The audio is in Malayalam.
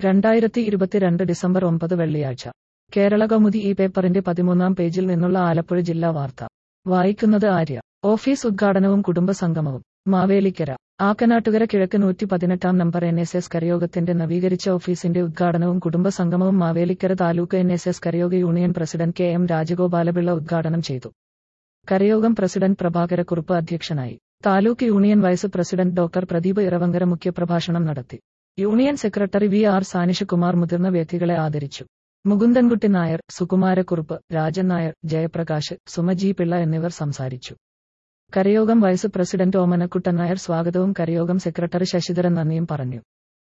രണ്ടായിരത്തി ഇരുപത്തിരണ്ട് ഡിസംബർ ഒമ്പത് വെള്ളിയാഴ്ച കേരള കൗമുദി ഈ പേപ്പറിന്റെ പതിമൂന്നാം പേജിൽ നിന്നുള്ള ആലപ്പുഴ ജില്ലാ വാർത്ത വായിക്കുന്നത് ആര്യ ഓഫീസ് ഉദ്ഘാടനവും കുടുംബസംഗമവും മാവേലിക്കര ആക്കനാട്ടുകര കിഴക്ക് നൂറ്റി പതിനെട്ടാം നമ്പർ എൻ എസ് എസ് കരയോഗത്തിന്റെ നവീകരിച്ച ഓഫീസിന്റെ ഉദ്ഘാടനവും കുടുംബസംഗമവും Mavelikkara taluk N S S കരയോഗ union president K M Rajagopalapillai ഉദ്ഘാടനം ചെയ്തു കരയോഗം പ്രസിഡന്റ് പ്രഭാകരക്കുറുപ്പ് അധ്യക്ഷനായി taluk union vice president doctor Pradeep Iravankara മുഖ്യപ്രഭാഷണം നടത്തി union secretary V R Sanishakumar മുതിർന്ന വ്യക്തികളെ ആദരിച്ചു മുകുന്ദൻകുട്ടി നായർ സുകുമാരക്കുറുപ്പ് രാജൻ നായർ ജയപ്രകാശ് സുമജി പിള്ള എന്നിവർ സംസാരിച്ചു കരയോഗം വൈസ് പ്രസിഡന്റ് ഓമനക്കുട്ടൻ നായർ സ്വാഗതവും കരയോഗം സെക്രട്ടറി ശശിധരൻ നന്ദിയും പറഞ്ഞു